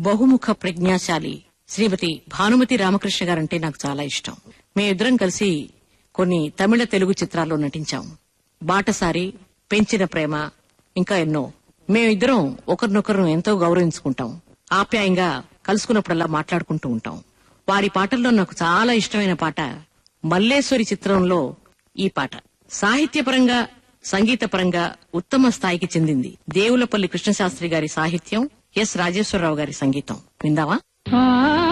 బహుముఖ ప్రజ్ఞాశాలి శ్రీమతి భానుమతి రామకృష్ణ గారంటే నాకు చాలా ఇష్టం మేమిద్దరం కలిసి కొన్ని తమిళ తెలుగు చిత్రాల్లో నటించాం బాటసారి పెంచిన ప్రేమ ఇంకా ఎన్నో మేమిద్దరం ఒకరినొకరు ఎంతో గౌరవించుకుంటాం ఆప్యాయంగా కలుసుకున్నప్పుడల్లా మాట్లాడుకుంటూ ఉంటాం వారి పాటల్లో నాకు చాలా ఇష్టమైన పాట మల్లేశ్వరి చిత్రంలో ఈ పాట సాహిత్యపరంగా సంగీతపరంగా ఉత్తమ స్థాయికి చెందింది దేవులపల్లి కృష్ణశాస్త్రి గారి సాహిత్యం ఎస్ రాజేశ్వరరావు గారి సంగీతం విందావా ఆ